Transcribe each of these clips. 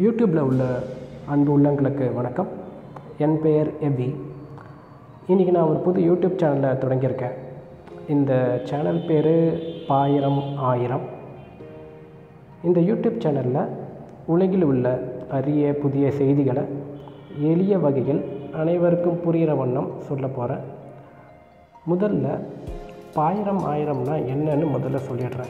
யூடியூப்பில் உள்ள அன்பு உள்ளங்களுக்கு வணக்கம் என் பெயர் எபி இன்றைக்கி நான் ஒரு புது யூடியூப் சேனலை தொடங்கியிருக்கேன் இந்த சேனல் பேர் பாயிரம் ஆயிரம் இந்த யூடியூப் சேனலில் உலகில் உள்ள அரிய புதிய செய்திகளை எளிய வகையில் அனைவருக்கும் புரிகிற வண்ணம் சொல்ல போகிறேன் முதல்ல பாயிரம் ஆயிரம்னா என்னன்னு முதல்ல சொல்லிடுறேன்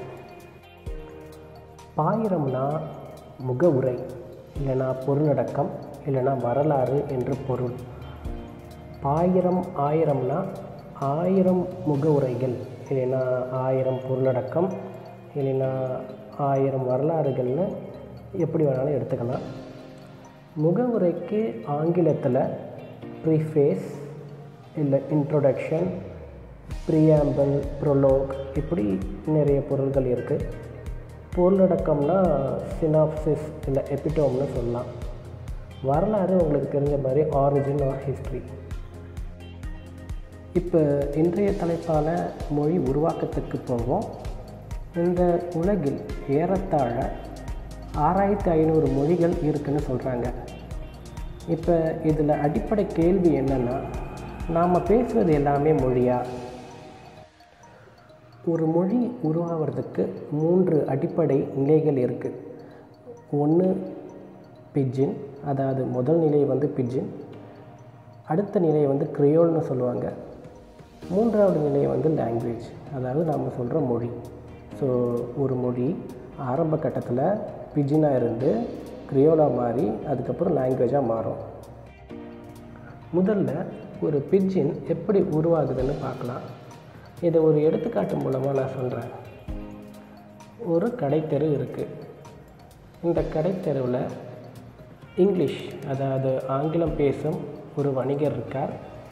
பாயிரம்னா முகவுரை இல்லைனா பொருளடக்கம் இல்லைனா வரலாறு என்று பொருள் பாயிரம் ஆயிரம்னா ஆயிரம் முகவுரைகள் இல்லைனா ஆயிரம் பொருளடக்கம் இல்லைனா ஆயிரம் வரலாறுகள்னு எப்படி வேணாலும் எடுத்துக்கலாம் முகவுரைக்கு ஆங்கிலத்தில் ப்ரீஃபேஸ் இல்லை இன்ட்ரொடக்ஷன் ப்ரியாம்பிள் ப்ரொலோக் இப்படி நிறைய பொருள்கள் இருக்குது பொருளடக்கம்னா சினாப்சிஸ் இல்லை எபிட்டோம்னு சொல்லலாம் வரலாறு உங்களுக்கு தெரிஞ்ச மாதிரி ஆரிஜின் ஆர் ஹிஸ்ட்ரி இப்போ இன்றைய தலைப்பான மொழி உருவாக்கத்துக்கு போவோம் இந்த உலகில் ஏறத்தாழ ஆறாயிரத்தி ஐநூறு மொழிகள் இருக்குன்னு சொல்கிறாங்க இப்போ இதில் அடிப்படை கேள்வி என்னென்னா நாம் பேசுவது எல்லாமே மொழியா ஒரு மொழி உருவாகிறதுக்கு மூன்று அடிப்படை நிலைகள் இருக்குது ஒன்று பிஜின் அதாவது முதல் நிலை வந்து பிஜின் அடுத்த நிலை வந்து கிரியோல்னு சொல்லுவாங்க மூன்றாவது நிலை வந்து லாங்குவேஜ் அதாவது நாம் சொல்கிற மொழி ஸோ ஒரு மொழி ஆரம்ப கட்டத்தில் பிஜினாக இருந்து கிரியோலாக மாறி அதுக்கப்புறம் லாங்குவேஜாக மாறும் முதல்ல ஒரு பிஜின் எப்படி உருவாகுதுன்னு பார்க்கலாம் இதை ஒரு எடுத்துக்காட்டு மூலமாக நான் சொல்கிறேன் ஒரு கடைத்தெரு இருக்குது இந்த கடைத்தெருவில் இங்கிலீஷ் அதாவது ஆங்கிலம் பேசும் ஒரு வணிகர் இருக்கார்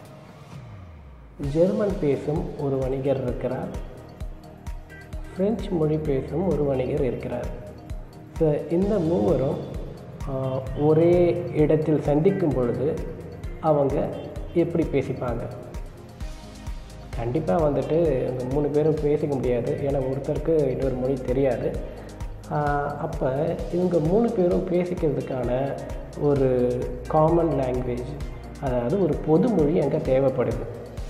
ஜெர்மன் பேசும் ஒரு வணிகர் இருக்கிறார் ஃப்ரெஞ்சு மொழி பேசும் ஒரு வணிகர் இருக்கிறார் ஸோ இந்த மூவரும் ஒரே இடத்தில் சந்திக்கும் பொழுது அவங்க எப்படி பேசிப்பாங்க கண்டிப்பாக வந்துட்டு இந்த மூணு பேரும் பேசிக்க முடியாது ஏன்னா ஒருத்தருக்கு இன்னொரு மொழி தெரியாது அப்போ இவங்க மூணு பேரும் பேசிக்கிறதுக்கான ஒரு காமன் லாங்குவேஜ் அதாவது ஒரு பொது மொழி அங்கே தேவைப்படுது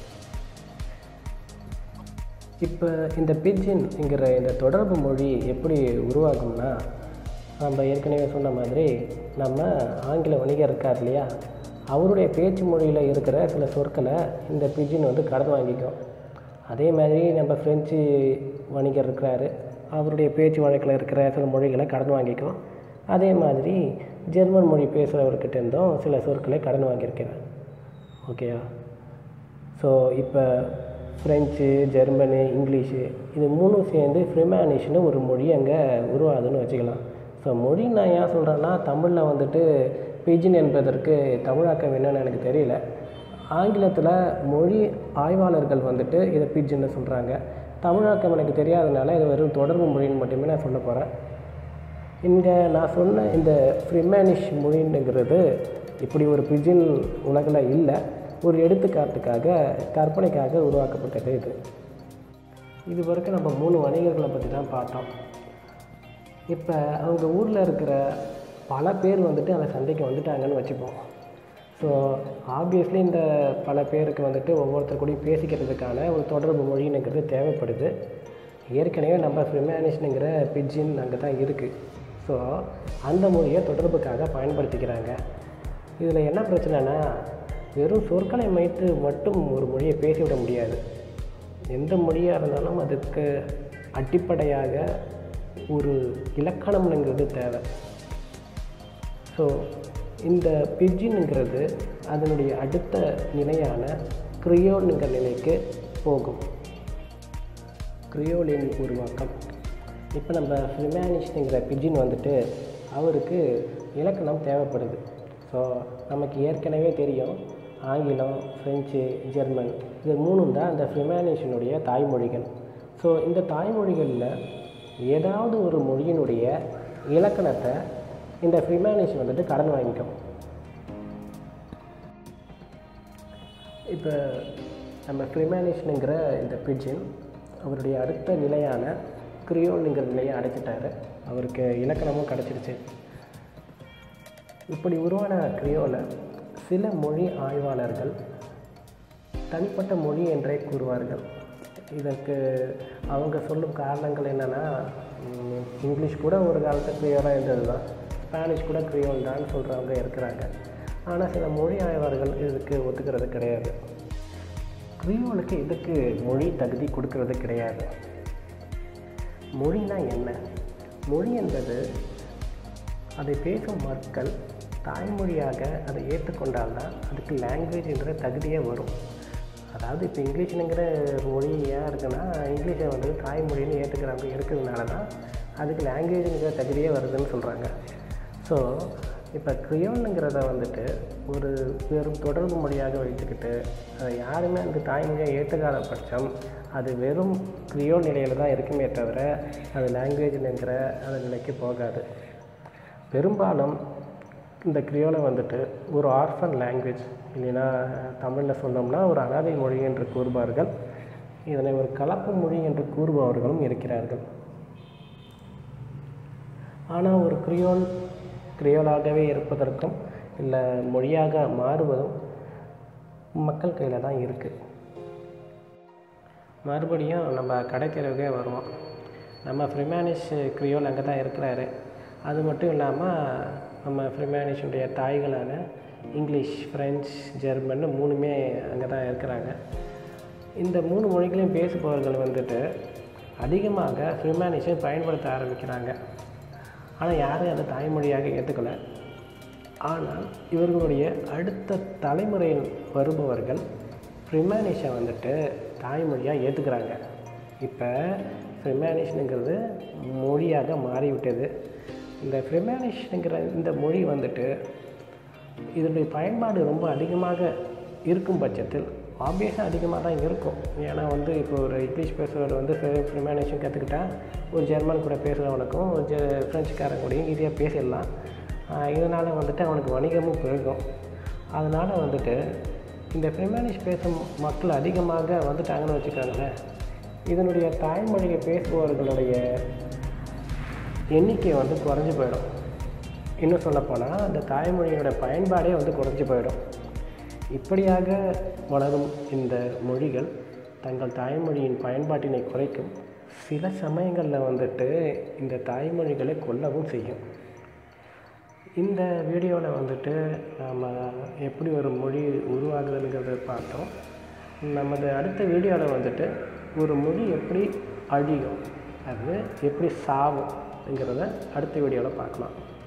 இப்போ இந்த பிஜின்ங்கிற இந்த தொடர்பு மொழி எப்படி உருவாகும்னா நம்ம ஏற்கனவே சொன்ன மாதிரி நம்ம ஆங்கில வணிகர் இருக்கார் இல்லையா அவருடைய பேச்சு மொழியில் இருக்கிற சில சொற்களை இந்த பிஜின் வந்து கடன் வாங்கிக்கும் அதே மாதிரி நம்ம ஃப்ரெஞ்சு வணிகர் இருக்கிறாரு அவருடைய பேச்சு வழக்கில் இருக்கிற சில மொழிகளை கடன் வாங்கிக்கும் அதே மாதிரி ஜெர்மன் மொழி பேசுகிறவர்கிட்ட இருந்தும் சில சொற்களை கடன் வாங்கியிருக்கிறேன் ஓகேயா ஸோ இப்போ ஃப்ரெஞ்சு ஜெர்மனு இங்கிலீஷு இது மூணும் சேர்ந்து ஃப்ரிமானிஷ்னு ஒரு மொழி அங்கே உருவாகுதுன்னு வச்சுக்கலாம் ஸோ மொழி நான் ஏன் சொல்கிறேன்னா தமிழில் வந்துட்டு பிஜின் என்பதற்கு தமிழாக்கம் என்னன்னு எனக்கு தெரியல ஆங்கிலத்தில் மொழி ஆய்வாளர்கள் வந்துட்டு இதை பிஜின்னு சொல்கிறாங்க தமிழாக்கம் எனக்கு தெரியாதனால இது வெறும் தொடர்பு மொழின்னு மட்டுமே நான் சொல்ல போகிறேன் இங்கே நான் சொன்ன இந்த ஃப்ரிமானிஷ் மொழின்னுங்கிறது இப்படி ஒரு பிஜின் உலகில் இல்லை ஒரு எடுத்துக்காட்டுக்காக கற்பனைக்காக உருவாக்கப்பட்டது இது இது வரைக்கும் நம்ம மூணு வணிகர்களை பற்றி தான் பார்த்தோம் இப்போ அவங்க ஊரில் இருக்கிற பல பேர் வந்துட்டு அந்த சந்தைக்கு வந்துட்டாங்கன்னு வச்சுப்போம் ஸோ ஆப்வியஸ்லி இந்த பல பேருக்கு வந்துட்டு ஒவ்வொருத்தர் கூடயும் பேசிக்கிறதுக்கான ஒரு தொடர்பு மொழினுங்கிறது தேவைப்படுது ஏற்கனவே நம்ம ஃப்ரிமானிஷ்னுங்கிற பிஜின் அங்கே தான் இருக்குது ஸோ அந்த மொழியை தொடர்புக்காக பயன்படுத்திக்கிறாங்க இதில் என்ன பிரச்சனைனா வெறும் சொற்களை வைத்து மட்டும் ஒரு மொழியை பேசிவிட முடியாது எந்த மொழியாக இருந்தாலும் அதுக்கு அடிப்படையாக ஒரு இலக்கணம்ங்கிறது தேவை ஸோ இந்த பிஜின்ங்கிறது அதனுடைய அடுத்த நிலையான கிரியோலுங்கிற நிலைக்கு போகும் கிரியோலின் உருவாக்கம் இப்போ நம்ம ஃபிமானிஷ்னுங்கிற பிஜின் வந்துட்டு அவருக்கு இலக்கணம் தேவைப்படுது ஸோ நமக்கு ஏற்கனவே தெரியும் ஆங்கிலம் ஃப்ரெஞ்சு ஜெர்மன் இது மூணும் தான் அந்த ஃபிமானிஷனுடைய தாய்மொழிகள் ஸோ இந்த தாய்மொழிகளில் ஏதாவது ஒரு மொழியினுடைய இலக்கணத்தை இந்த ஃப்ரிமானிஷ் வந்துட்டு கடன் வாங்கிக்கும் இப்போ நம்ம ஃப்ரிமானிஷ்னுங்கிற இந்த பிஜின் அவருடைய அடுத்த நிலையான கிரியோலுங்கிற நிலையை அடைச்சிட்டாரு அவருக்கு இலக்கணமும் கிடச்சிருச்சு இப்படி உருவான கிரியோலை சில மொழி ஆய்வாளர்கள் தனிப்பட்ட மொழி என்றே கூறுவார்கள் இதற்கு அவங்க சொல்லும் காரணங்கள் என்னென்னா இங்கிலீஷ் கூட ஒரு காலத்தில் கிரியோலாக இருந்தது தான் ஸ்பானிஷ் கூட கிரியோல் தான் சொல்கிறவங்க இருக்கிறாங்க ஆனால் சில மொழி ஆய்வாளர்கள் இதுக்கு ஒத்துக்கிறது கிடையாது கிரியோலுக்கு இதுக்கு மொழி தகுதி கொடுக்கறது கிடையாது மொழினா என்ன மொழி என்பது அதை பேசும் மக்கள் தாய்மொழியாக அதை ஏற்றுக்கொண்டால்தான் அதுக்கு லாங்குவேஜ் என்ற தகுதியே வரும் அதாவது இப்போ இங்கிலீஷ்னுங்கிற மொழியாக இருக்குன்னா இங்கிலீஷை வந்து தாய்மொழின்னு ஏற்றுக்கிறாங்க இருக்கிறதுனால தான் அதுக்கு லாங்குவேஜுங்கிற தகுதியே வருதுன்னு சொல்கிறாங்க ஸோ இப்போ க்ரியோனுங்கிறத வந்துட்டு ஒரு வெறும் தொடர்பு மொழியாக வைத்துக்கிட்டு அதை யாருமே அந்த தாய்மொழியை ஏற்றுக்காத பட்சம் அது வெறும் க்ரியோல் நிலையில் தான் இருக்குமே தவிர அது லாங்குவேஜ்னுங்கிற அந்த நிலைக்கு போகாது பெரும்பாலும் இந்த கிரியோலை வந்துட்டு ஒரு ஆர்ஃபன் லாங்குவேஜ் இல்லைன்னா தமிழில் சொன்னோம்னா ஒரு அனாதை மொழி என்று கூறுவார்கள் இதனை ஒரு கலப்பு மொழி என்று கூறுபவர்களும் இருக்கிறார்கள் ஆனால் ஒரு கிரியோல் கிரியோலாகவே இருப்பதற்கும் இல்லை மொழியாக மாறுவதும் மக்கள் கையில் தான் இருக்குது மறுபடியும் நம்ம கடைத்தெருவுக்கே வருவோம் நம்ம ஃப்ரிமானிஷ் கிரியோல் அங்கே தான் இருக்கிறாரு அது மட்டும் இல்லாமல் நம்ம ஃப்ரிமானிஷுடைய தாய்களான இங்கிலீஷ் ஃப்ரெஞ்ச் ஜெர்மன் மூணுமே அங்கே தான் இருக்கிறாங்க இந்த மூணு மொழிகளையும் பேசுபவர்கள் வந்துட்டு அதிகமாக ஃப்ரிமானிஷை பயன்படுத்த ஆரம்பிக்கிறாங்க ஆனால் யாரும் அதை தாய்மொழியாக ஏற்றுக்கல ஆனால் இவர்களுடைய அடுத்த தலைமுறையில் வருபவர்கள் ஃப்ரிமானிஷை வந்துட்டு தாய்மொழியாக ஏற்றுக்கிறாங்க இப்போ ஃப்ரிமானிஷ்னுங்கிறது மொழியாக மாறிவிட்டது இந்த ஃப்ரிமானிஷ்னுங்கிற இந்த மொழி வந்துட்டு இதனுடைய பயன்பாடு ரொம்ப அதிகமாக இருக்கும் பட்சத்தில் ஆப்வியஸாக அதிகமாக தான் இருக்கும் ஏன்னா வந்து இப்போ ஒரு இங்கிலீஷ் பேசுகிறவர் வந்து ஃப்ரிமானிஷும் கற்றுக்கிட்டா ஒரு ஜெர்மன் கூட பேசுகிறவனுக்கும் ஒரு ஜெ ஃப்ரெஞ்சுக்காரன் கூடயும் ஈஸியாக பேசிடலாம் இதனால் வந்துட்டு அவனுக்கு வணிகமும் பெருகும் அதனால் வந்துட்டு இந்த ஃப்ரிமானிஷ் பேசும் மக்கள் அதிகமாக வந்துட்டாங்கன்னு வச்சுக்கோங்களேன் இதனுடைய தாய்மொழியை பேசுபவர்களுடைய எண்ணிக்கை வந்து குறைஞ்சி போயிடும் இன்னும் சொல்லப்போனால் அந்த தாய்மொழியோட பயன்பாடே வந்து குறைஞ்சி போயிடும் இப்படியாக வளரும் இந்த மொழிகள் தங்கள் தாய்மொழியின் பயன்பாட்டினை குறைக்கும் சில சமயங்களில் வந்துட்டு இந்த தாய்மொழிகளை கொல்லவும் செய்யும் இந்த வீடியோவில் வந்துட்டு நாம் எப்படி ஒரு மொழி உருவாகுதுங்கிறத பார்த்தோம் நமது அடுத்த வீடியோவில் வந்துட்டு ஒரு மொழி எப்படி அழியும் அது எப்படி சாவுங்கிறத அடுத்த வீடியோவில் பார்க்கலாம்